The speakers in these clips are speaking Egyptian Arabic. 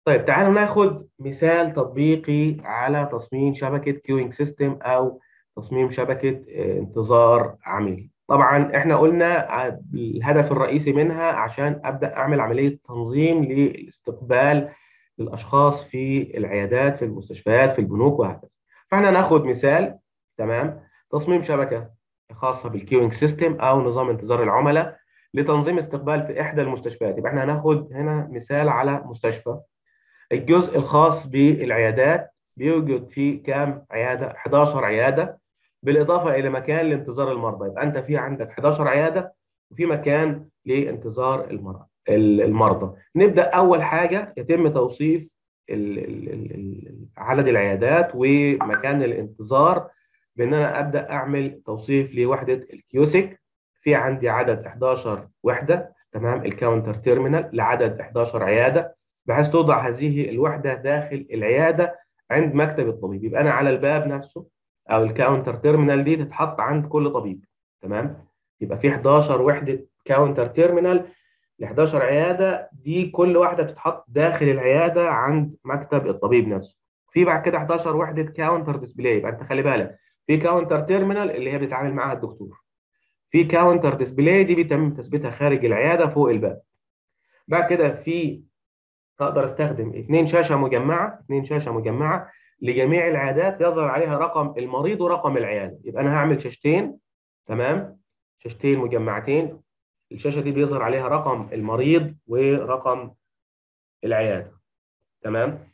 طيب تعالوا ناخد مثال تطبيقي على تصميم شبكة كيوينج سيستم أو تصميم شبكة آه، انتظار عميل طبعا احنا قلنا ع- الهدف الرئيسي منها عشان أبدأ أعمل عملية تنظيم للاستقبال للأشخاص في العيادات في المستشفيات في البنوك وهكذا فاحنا ناخد مثال تمام تصميم شبكة خاصة بالكيوينج سيستم أو نظام انتظار العملاء لتنظيم استقبال في إحدى المستشفيات يبقى احنا هناخد هنا مثال على مستشفى الجزء الخاص بالعيادات بيوجد فيه كام عيادة 11 عيادة بالإضافة إلى مكان لانتظار المرضى يبقى أنت في عندك 11 عيادة وفي مكان لانتظار المرضى المرضى نبدأ أول حاجة يتم توصيف ال- ال- ال- ال- عدد العيادات ومكان الانتظار بأن أنا أبدأ أعمل توصيف لوحدة الكيوسك في عندي عدد 11 وحدة تمام الكاونتر تيرمينال لعدد 11 عيادة بحيث توضع هذه الوحدة داخل العيادة عند مكتب الطبيب يبقى أنا على الباب نفسه أو الكاونتر تيرمينال دي تتحط عند كل طبيب تمام يبقى في 11 وحدة كاونتر تيرمينال ل 11 عيادة دي كل واحدة بتتحط داخل العيادة عند مكتب الطبيب نفسه في بعد كده 11 وحدة كاونتر ديسبلاي يبقى أنت خلي بالك في كاونتر تيرمينال اللي هي بيتعامل معاها الدكتور في كاونتر ديسبلاي دي بيتم تثبيتها خارج العيادة فوق الباب بعد كده في اقدر استخدم اثنين شاشه مجمعه اثنين شاشه مجمعه لجميع العيادات يظهر عليها رقم المريض ورقم العياده يبقى انا هعمل شاشتين تمام شاشتين مجمعتين الشاشه دي بيظهر عليها رقم المريض ورقم العياده تمام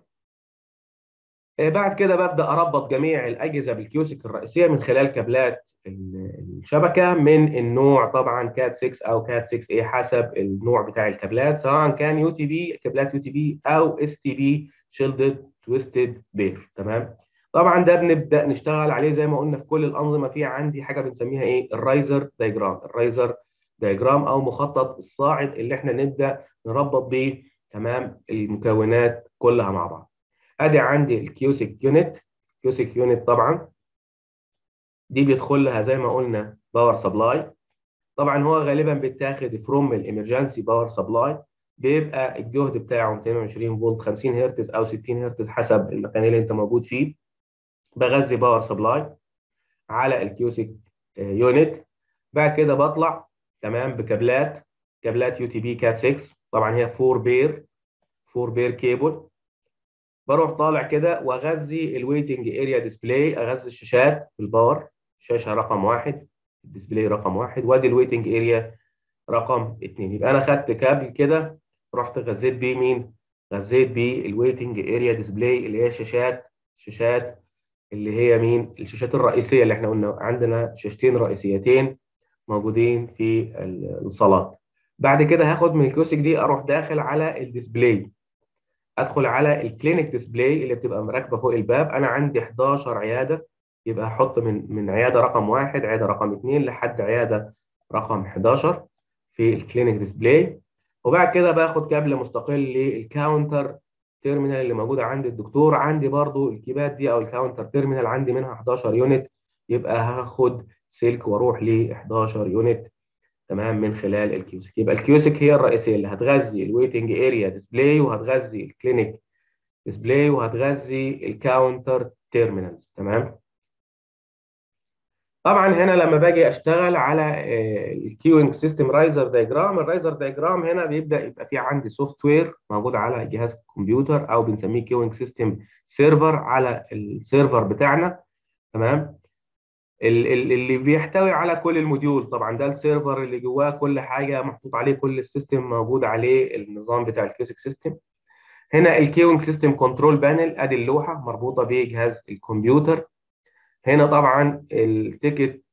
آه، بعد كده ببدا اربط جميع الاجهزه بالكيوسك الرئيسيه من خلال كابلات ال- الشبكه من النوع طبعا كات 6 او كات 6 اي حسب النوع بتاع الكابلات سواء كان يو تي بي كابلات يو تي بي او اس تي بي شيلدد تويستد بير تمام طبعا ده بنبدا نشتغل عليه زي ما قلنا في كل الانظمه في عندي حاجه بنسميها ايه الرايزر دايجرام الرايزر دايجرام او مخطط الصاعد اللي احنا نبدا نربط بيه تمام المكونات كلها مع بعض ادي عندي الكيوسك يونت كيوسك يونت طبعا دي بيدخل لها زي ما قلنا باور سبلاي طبعا هو غالبا بيتاخد فروم الامرجنسي باور سبلاي بيبقى الجهد بتاعه 220 فولت 50 هرتز او 60 هرتز حسب المكان اللي انت موجود فيه بغذي باور سبلاي على الكيوسك يونت بعد كده بطلع تمام بكابلات كابلات يو تي بي كات 6 طبعا هي 4 بير 4 بير كيبل بروح طالع كده واغذي الويتنج اريا ديسبلاي اغذي الشاشات بالباور شاشه رقم واحد الديسبلاي رقم واحد وادي الويتنج اريا رقم اثنين يبقى انا خدت كابل كده رحت غذيت بيه مين؟ غذيت بيه الويتنج اريا ديسبلاي اللي هي شاشات شاشات اللي هي مين؟ الشاشات الرئيسيه اللي احنا قلنا عندنا شاشتين رئيسيتين موجودين في الصالات. بعد كده هاخد من الكيوسك دي اروح داخل على الديسبلاي ادخل على الكلينيك ديسبلاي اللي بتبقى مركبه فوق الباب انا عندي 11 عياده يبقى هحط من من عياده رقم واحد عياده رقم اثنين لحد عياده رقم 11 في الكلينيك ديسبلاي وبعد كده باخد كابل مستقل للكاونتر تيرمينال اللي موجوده عند الدكتور عندي برضو الكيبات دي او الكاونتر تيرمينال عندي منها 11 يونت يبقى هاخد سلك واروح ل 11 يونت تمام من خلال الكيوسك يبقى الكيوسك هي الرئيسيه اللي هتغذي الويتنج اريا ديسبلاي وهتغذي الكلينيك ديسبلاي وهتغذي الكاونتر تيرمينالز تمام طبعا هنا لما باجي اشتغل على الكيوينج سيستم رايزر دايجرام الرايزر دايجرام هنا بيبدا يبقى في عندي سوفت وير موجود على جهاز الكمبيوتر او بنسميه كيوينج سيستم سيرفر على السيرفر بتاعنا تمام اللي بيحتوي على كل الموديول طبعا ده السيرفر اللي جواه كل حاجه محطوط عليه كل السيستم موجود عليه النظام بتاع الكيوسك سيستم هنا الكيوينج سيستم كنترول بانل ادي اللوحه مربوطه بجهاز الكمبيوتر هنا طبعا التيكت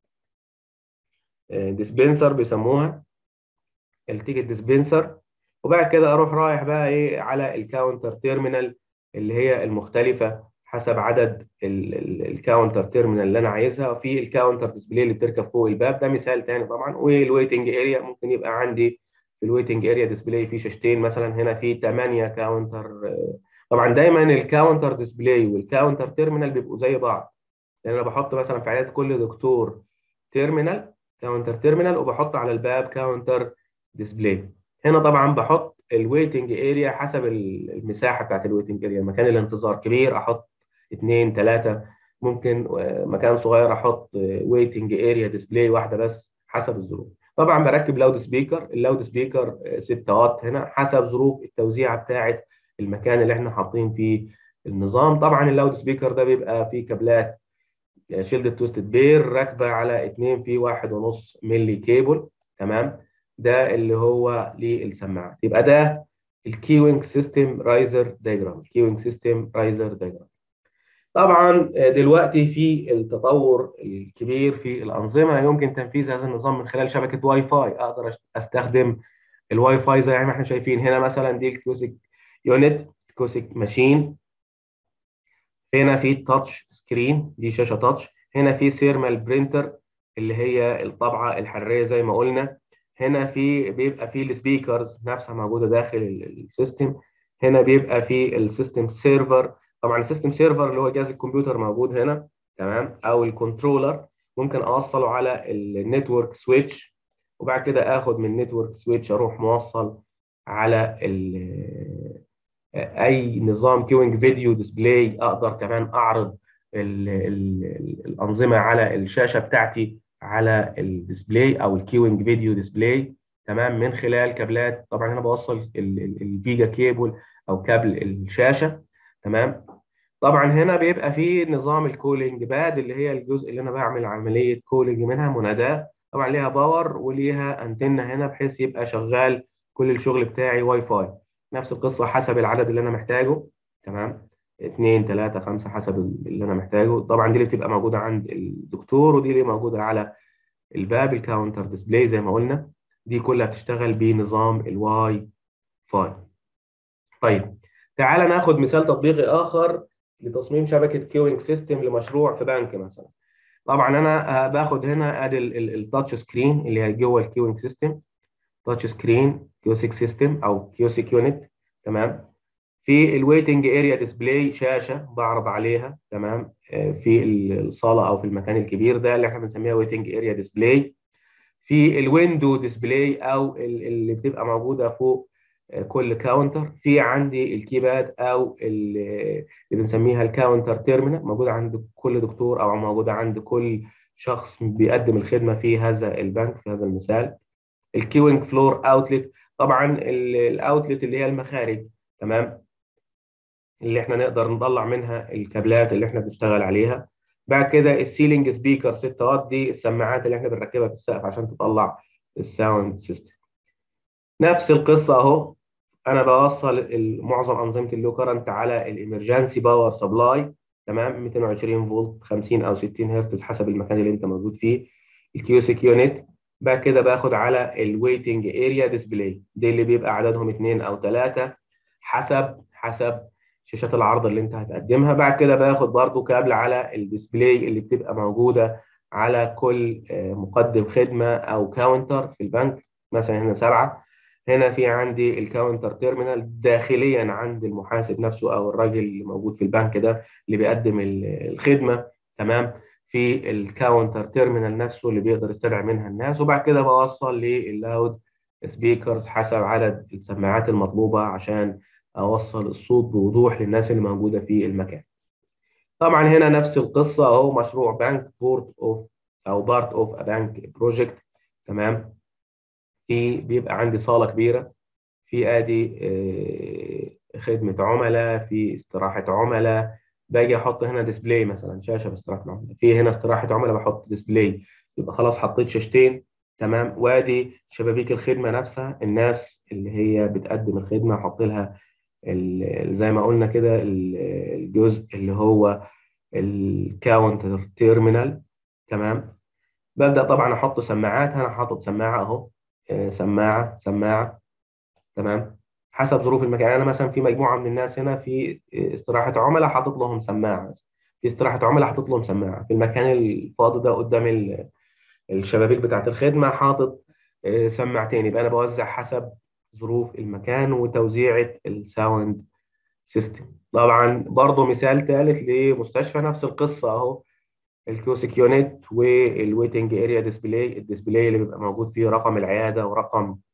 ديسبنسر بيسموها التيكت ديسبنسر وبعد كده اروح رايح بقى ايه على الكاونتر تيرمينال اللي هي المختلفه حسب عدد الكاونتر تيرمينال اللي انا عايزها في الكاونتر ديسبلاي اللي بتركب فوق الباب ده مثال تاني طبعا والويتنج اريا ممكن يبقى عندي في الويتنج اريا ديسبلاي في شاشتين مثلا هنا في 8 كاونتر طبعا دايما الكاونتر ديسبلاي والكاونتر تيرمينال بيبقوا زي بعض لان انا بحط مثلا في عياده كل دكتور تيرمينال كاونتر تيرمينال وبحط على الباب كاونتر ديسبلاي هنا طبعا بحط الويتنج اريا حسب المساحه بتاعت الويتنج اريا مكان الانتظار كبير احط اثنين ثلاثه ممكن مكان صغير احط ويتنج اريا ديسبلاي واحده بس حسب الظروف طبعا بركب لاود سبيكر اللاود سبيكر 6 واط هنا حسب ظروف التوزيعه بتاعه المكان اللي احنا حاطين فيه النظام طبعا اللاود سبيكر ده بيبقى فيه كابلات شيلد تويستد بير راكبه على 2 في 1.5 مللي كيبل تمام ده اللي هو للسماعات يبقى ده الكيوينج سيستم رايزر دايجرام الكيوينج سيستم رايزر دايجرام طبعا دلوقتي في التطور الكبير في الانظمه يمكن تنفيذ هذا النظام من خلال شبكه واي فاي اقدر استخدم الواي فاي زي ما احنا شايفين هنا مثلا دي الكوسيك يونت كوسيك ماشين هنا في تاتش سكرين دي شاشه تاتش هنا في سيرمال برينتر اللي هي الطبعه الحراريه زي ما قلنا هنا في بيبقى في السبيكرز نفسها موجوده داخل السيستم هنا بيبقى في السيستم سيرفر طبعا السيستم سيرفر اللي هو جهاز الكمبيوتر موجود هنا تمام او الكنترولر ممكن اوصله على النتورك سويتش وبعد كده اخد من النتورك سويتش اروح موصل على اي نظام كيوينج فيديو ديسبلاي اقدر كمان اعرض ال ال الانظمه على الشاشه بتاعتي على الديسبلاي او الكيوينج فيديو ديسبلاي تمام من خلال كابلات طبعا هنا بوصل الفيجا كيبل او كابل الشاشه تمام طبعا هنا بيبقى فيه نظام الكولينج باد اللي هي الجزء اللي انا بعمل عمليه كولينج منها مناداه طبعا ليها باور وليها انتنه هنا بحيث يبقى شغال كل الشغل بتاعي واي فاي نفس القصه حسب العدد اللي انا محتاجه تمام اثنين ثلاثة خمسة حسب اللي أنا محتاجه طبعا دي اللي بتبقى موجودة عند الدكتور ودي اللي موجودة على الباب الكاونتر ديسبلاي زي ما قلنا دي كلها بتشتغل بنظام الواي فاي طيب تعال ناخد مثال تطبيقي آخر لتصميم شبكة كيوينج سيستم لمشروع في بنك مثلا طبعا أنا باخد هنا أدي التاتش سكرين اللي هي جوه الكيوينج سيستم تاتش سكرين كيوسيك سيستم أو كيوسيك يونت تمام في الويتنج اريا ديسبلاي شاشه بعرض عليها تمام في الصاله او في المكان الكبير ده اللي احنا بنسميها ويتنج اريا ديسبلاي في الويندو ديسبلاي او اللي بتبقى موجوده فوق كل كاونتر في عندي الكيباد او اللي بنسميها الكاونتر تيرمينال موجوده عند كل دكتور او موجوده عند كل شخص بيقدم الخدمه في هذا البنك في هذا المثال الكيوينج فلور اوتلت طبعا الاوتلت اللي هي المخارج تمام اللي احنا نقدر نطلع منها الكابلات اللي احنا بنشتغل عليها بعد كده السيلينج سبيكر 6 واط دي السماعات اللي احنا بنركبها في السقف عشان تطلع الساوند سيستم نفس القصه اهو انا بوصل معظم انظمه اللو كرنت على الامرجنسي باور سبلاي تمام 220 فولت 50 او 60 هرتز حسب المكان اللي انت موجود فيه الكيوسيك يونت بعد كده باخد على الويتنج اريا ديسبلاي دي اللي بيبقى عددهم اثنين او ثلاثه حسب حسب شاشات العرض اللي انت هتقدمها بعد كده باخد برضو كابل على الديسبلاي اللي بتبقى موجوده على كل مقدم خدمه او كاونتر في البنك مثلا هنا سبعه هنا في عندي الكاونتر تيرمينال داخليا عند المحاسب نفسه او الراجل اللي موجود في البنك ده اللي بيقدم الخدمه تمام في الكاونتر تيرمينال نفسه اللي بيقدر يستدعي منها الناس وبعد كده بوصل لللاود سبيكرز حسب عدد السماعات المطلوبه عشان اوصل الصوت بوضوح للناس اللي موجوده في المكان. طبعا هنا نفس القصه اهو مشروع بنك بورت اوف او بارت اوف ا بنك بروجكت تمام في بيبقى عندي صاله كبيره في ادي خدمه عملاء في استراحه عملاء باجي احط هنا ديسبلاي مثلا شاشه باستراحه العملاء في هنا استراحه عملاء بحط ديسبلاي يبقى خلاص حطيت شاشتين تمام وادي شبابيك الخدمه نفسها الناس اللي هي بتقدم الخدمه احط لها زي ما قلنا كده الجزء اللي هو الكاونتر تيرمينال تمام ببدا طبعا احط سماعات انا حاطط سماعه اهو سماعه سماعه تمام حسب ظروف المكان انا مثلا في مجموعه من الناس هنا في استراحه عملاء حاطط لهم سماعه في استراحه عملاء حاطط لهم سماعه في المكان الفاضي ده قدام الشبابيك بتاعه الخدمه حاطط سماعتين يبقى انا بوزع حسب ظروف المكان وتوزيعة الساوند سيستم طبعا برضه مثال ثالث لمستشفى نفس القصة اهو الكيوسيك يونت والويتنج اريا ديسبلاي الديسبلاي اللي بيبقى موجود فيه رقم العيادة ورقم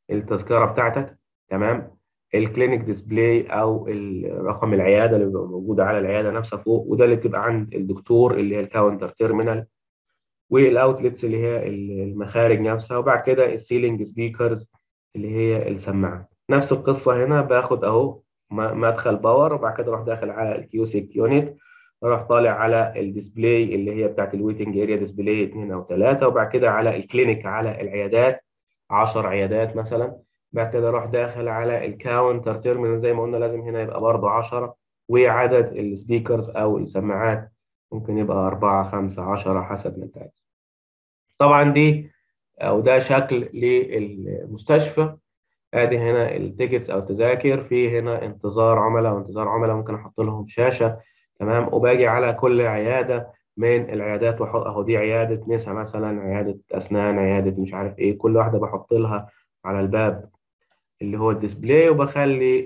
التذكره بتاعتك تمام الكلينيك ديسبلاي او رقم العياده اللي بيبقى موجود على العياده نفسها فوق وده اللي بتبقى عند الدكتور اللي هي الكاونتر تيرمينال والاوتلتس اللي هي المخارج نفسها وبعد كده السيلينج سبيكرز اللي هي السماعه نفس القصه هنا باخد اهو مدخل باور وبعد كده اروح داخل على الكيوسيك يونت اروح طالع على الديسبلاي اللي هي بتاعت الويتنج اريا ديسبلاي 2 او 3 وبعد كده على الكلينيك على العيادات 10 عيادات مثلا بعد كده اروح داخل على الكاونتر تيرمينال زي ما قلنا لازم هنا يبقى برضه 10 وعدد السبيكرز او السماعات ممكن يبقى 4 5 10 حسب ما انت عايز طبعا دي او ده شكل للمستشفى ادي هنا التيكتس او التذاكر في هنا انتظار عملاء وانتظار عملاء ممكن احط لهم شاشه تمام وباجي على كل عياده من العيادات واحط اهو دي عياده نسا مثلا عياده اسنان عياده مش عارف ايه كل واحده بحط لها على الباب اللي هو الديسبلاي وبخلي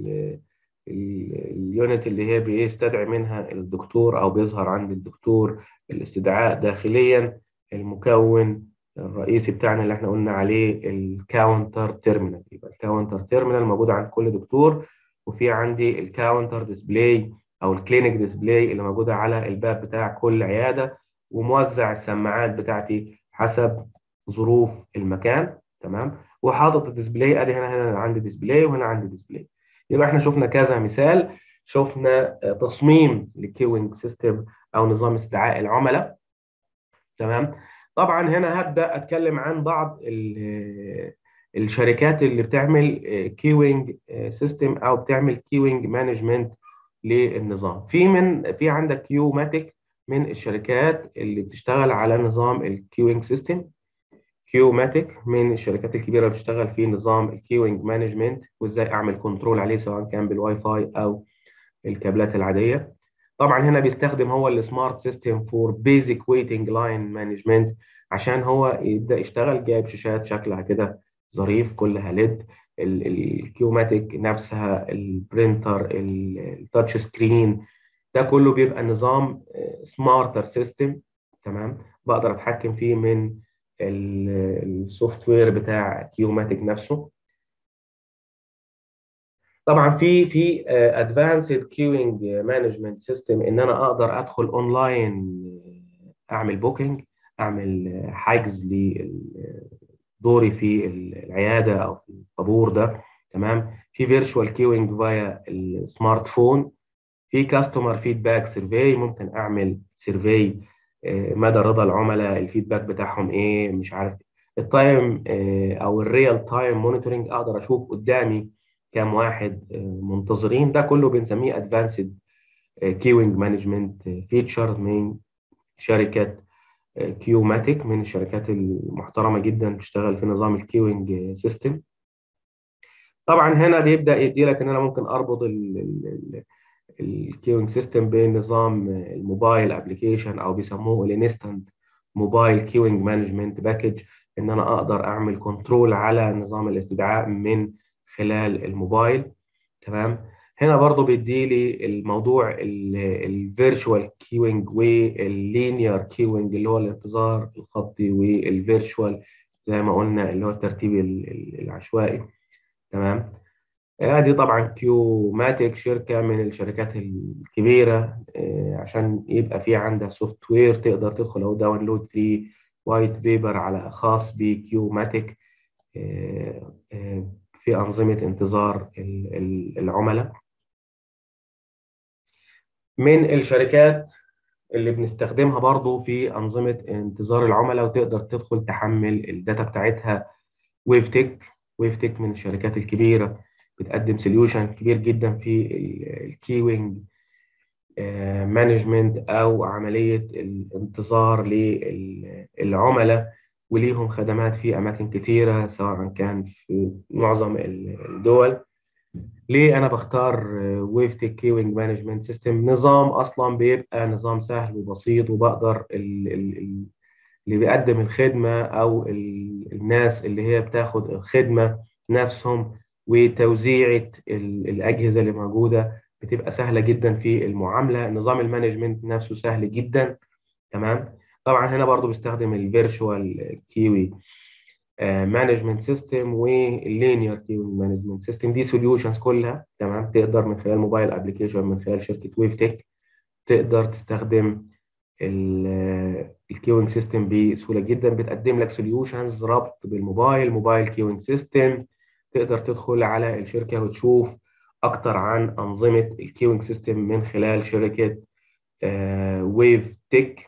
اليونت اللي هي بيستدعي منها الدكتور او بيظهر عند الدكتور الاستدعاء داخليا المكون الرئيسي بتاعنا اللي احنا قلنا عليه الكاونتر تيرمينال يبقى الكاونتر تيرمينال موجود عند كل دكتور وفي عندي الكاونتر ديسبلاي او الكلينيك ديسبلاي اللي موجوده على الباب بتاع كل عياده وموزع السماعات بتاعتي حسب ظروف المكان تمام وحاطط الديسبلاي ادي هنا هنا عندي ديسبلاي وهنا عندي ديسبلاي يبقى احنا شفنا كذا مثال شفنا تصميم للكيوينج سيستم او نظام استدعاء العملاء تمام طبعا هنا هبدا اتكلم عن بعض الشركات اللي بتعمل كيوينج سيستم او بتعمل كيوينج مانجمنت للنظام في من في عندك كيوماتيك من الشركات اللي بتشتغل على نظام الكيوينج سيستم كيوماتيك من الشركات الكبيره اللي بتشتغل في نظام الكيوينج مانجمنت وازاي اعمل كنترول عليه سواء كان بالواي فاي او الكابلات العاديه طبعا هنا بيستخدم هو السمارت سيستم فور بيزك ويتنج لاين مانجمنت عشان هو يبدا يشتغل جايب شاشات شكلها كده ظريف كلها ليد الكيوماتيك نفسها البرينتر التاتش سكرين ده كله بيبقى نظام سمارتر سيستم تمام بقدر اتحكم فيه من السوفت وير بتاع كيوماتيك نفسه طبعا في في ادفانسد كيوينج مانجمنت سيستم ان انا اقدر ادخل اونلاين اعمل بوكينج اعمل حجز لدوري في العياده او في الطابور ده تمام في فيرتشوال كيوينج فايا السمارت فون في كاستمر فيدباك سيرفي ممكن اعمل سيرفي مدى رضا العملاء الفيدباك بتاعهم ايه مش عارف التايم او الريال تايم مونيتورنج اقدر اشوف قدامي كام واحد منتظرين ده كله بنسميه ادفانسد كيوينج مانجمنت فيتشر من شركه كيوماتيك من الشركات المحترمه جدا بتشتغل في نظام الكيوينج سيستم طبعا هنا بيبدا يدي لك ان انا ممكن اربط الكيوينج سيستم بنظام الموبايل ابلكيشن او بيسموه الانستنت موبايل كيوينج مانجمنت باكج ان انا اقدر اعمل كنترول على نظام الاستدعاء من خلال الموبايل تمام هنا برضو بيدي لي الموضوع الفيرتشوال كيوينج واللينير كيوينج اللي هو الانتظار الخطي والفيرتشوال زي ما قلنا اللي هو الترتيب العشوائي تمام ادي طبعا كيوماتيك شركه من الشركات الكبيره عشان يبقى في عندها سوفت وير تقدر تدخل او داونلود فري وايت بيبر على خاص بكيوماتيك في أنظمة انتظار العملاء من الشركات اللي بنستخدمها برضو في أنظمة انتظار العملاء وتقدر تدخل تحمل الداتا بتاعتها ويفتك ويفتك من الشركات الكبيرة بتقدم سوليوشن كبير جدا في الكيوينج مانجمنت أو عملية الانتظار للعملاء وليهم خدمات في أماكن كتيرة سواء كان في معظم الدول ليه أنا بختار ويفتك كيوينج مانجمنت سيستم نظام أصلا بيبقى نظام سهل وبسيط وبقدر ال ال اللي بيقدم الخدمة أو الناس اللي هي بتاخد الخدمة نفسهم وتوزيعة الأجهزة اللي موجودة بتبقى سهلة جدا في المعاملة نظام المانجمنت نفسه سهل جدا تمام طبعا هنا برضو بيستخدم الفيرتشوال كيوي مانجمنت سيستم واللينير كيوينج مانجمنت سيستم دي سوليوشنز كلها تمام تقدر من خلال موبايل ابلكيشن من خلال شركه ويف تك تقدر تستخدم الكيوينج سيستم بسهوله جدا بتقدم لك سوليوشنز ربط بالموبايل موبايل كيوينج سيستم تقدر تدخل على الشركه وتشوف اكتر عن انظمه الكيوينج سيستم من خلال شركه ويف تك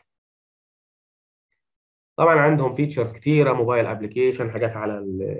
طبعا عندهم فيتشرز كتيره موبايل ابلكيشن حاجات على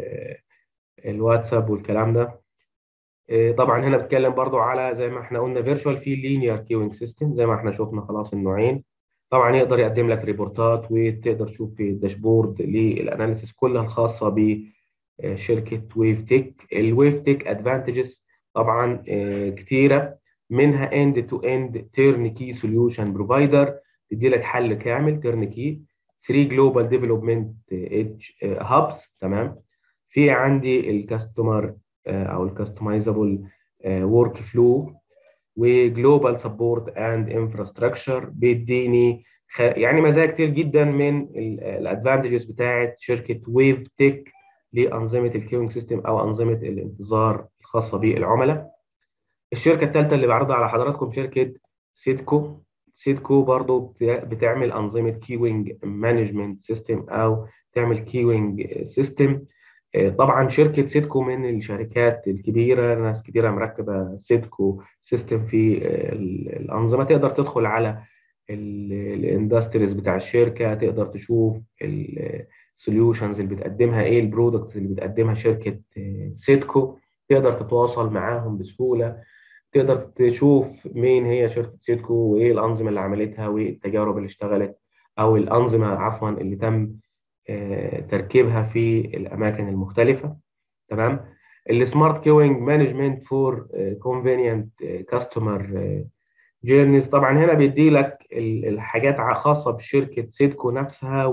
الواتساب والكلام ده طبعا هنا بتكلم برضو على زي ما احنا قلنا فيرتشوال في لينير كيوينج سيستم زي ما احنا شفنا خلاص النوعين طبعا يقدر يقدم لك ريبورتات وتقدر تشوف في الداشبورد للاناليسيس كلها الخاصه بشركه ويف تك الويف تك ادفانتجز طبعا كتيره منها اند تو اند تيرن كي سوليوشن بروفايدر تدي لك حل كامل تيرن كي 3 جلوبال ديفلوبمنت ايدج هابس تمام في عندي الكاستمر او الكاستمايزابل ورك فلو وجلوبال سبورت اند انفراستراكشر بيديني يعني مزايا كتير جدا من الادفانتجز بتاعت شركه ويف تك لانظمه الكيوينج سيستم او انظمه الانتظار الخاصه بالعملاء الشركه الثالثه اللي بعرضها على حضراتكم شركه سيدكو سيدكو برضو بتعمل انظمه كيوينج مانجمنت سيستم او تعمل كيوينج سيستم طبعا شركه سيدكو من الشركات الكبيره ناس كتيره مركبه سيدكو سيستم في الانظمه تقدر تدخل على الاندستريز بتاع الشركه تقدر تشوف السوليوشنز اللي بتقدمها ايه البرودكتس اللي بتقدمها شركه سيدكو تقدر تتواصل معاهم بسهوله تقدر تشوف مين هي شركه سيدكو وايه الانظمه اللي عملتها وايه التجارب اللي اشتغلت او الانظمه عفوا اللي تم تركيبها في الاماكن المختلفه تمام السمارت كيوينج مانجمنت فور كونفينينت كاستمر جيرنيز طبعا هنا بيدي لك الحاجات خاصه بشركه سيدكو نفسها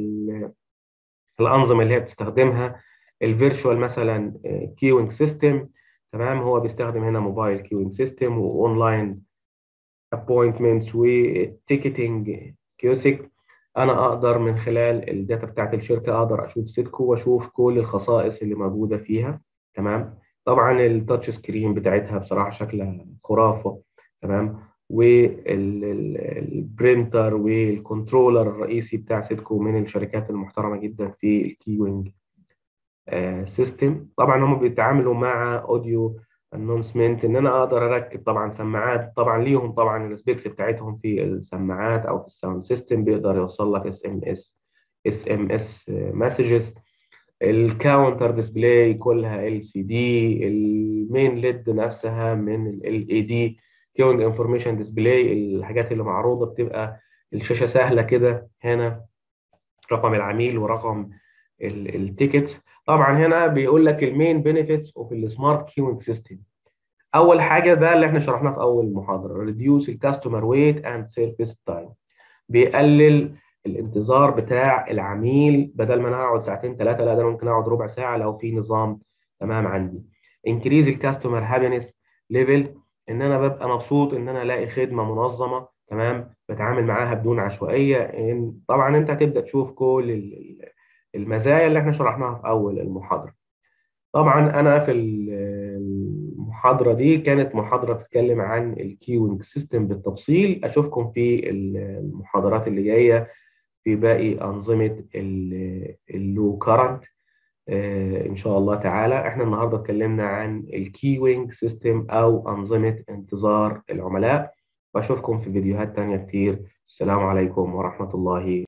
والانظمه اللي هي بتستخدمها الفيرتشوال مثلا كيوينج سيستم تمام هو بيستخدم هنا موبايل كيوينج سيستم واونلاين ابوينتمنتس وتيكتنج كيوسك انا اقدر من خلال الداتا بتاعت الشركه اقدر اشوف سيدكو واشوف كل الخصائص اللي موجوده فيها تمام طبعا التاتش سكرين بتاعتها بصراحه شكلها خرافه تمام والبرينتر والكنترولر الرئيسي بتاع سيدكو من الشركات المحترمه جدا في الكيوينج سيستم طبعا هم بيتعاملوا مع اوديو انونسمنت ان انا اقدر اركب طبعا سماعات طبعا ليهم طبعا السبيكس بتاعتهم في السماعات او في الساوند سيستم بيقدر يوصل لك اس ام اس اس ام اس مسجز الكاونتر ديسبلاي كلها ال سي دي المين ليد نفسها من ال اي دي كيونج انفورميشن ديسبلاي الحاجات اللي معروضه بتبقى الشاشه سهله كده هنا رقم العميل ورقم التيكتس طبعا هنا بيقول لك المين بنفيتس اوف السمارت كيوينج سيستم اول حاجه ده اللي احنا شرحناه في اول محاضره ريديوس الكاستمر ويت اند سيرفيس تايم بيقلل الانتظار بتاع العميل بدل ما انا اقعد ساعتين ثلاثه لا ده انا ممكن اقعد ربع ساعه لو في نظام تمام عندي انكريز الكاستمر هابينس ليفل ان انا ببقى مبسوط ان انا الاقي خدمه منظمه تمام بتعامل معاها بدون عشوائيه إن طبعا انت هتبدا تشوف كل المزايا اللي احنا شرحناها في اول المحاضره طبعا انا في المحاضره دي كانت محاضره بتتكلم عن الكيوينج سيستم بالتفصيل اشوفكم في المحاضرات اللي جايه في باقي انظمه اللو كارنت ان شاء الله تعالى احنا النهارده اتكلمنا عن الكيوينج سيستم او انظمه انتظار العملاء واشوفكم في فيديوهات تانية كتير السلام عليكم ورحمه الله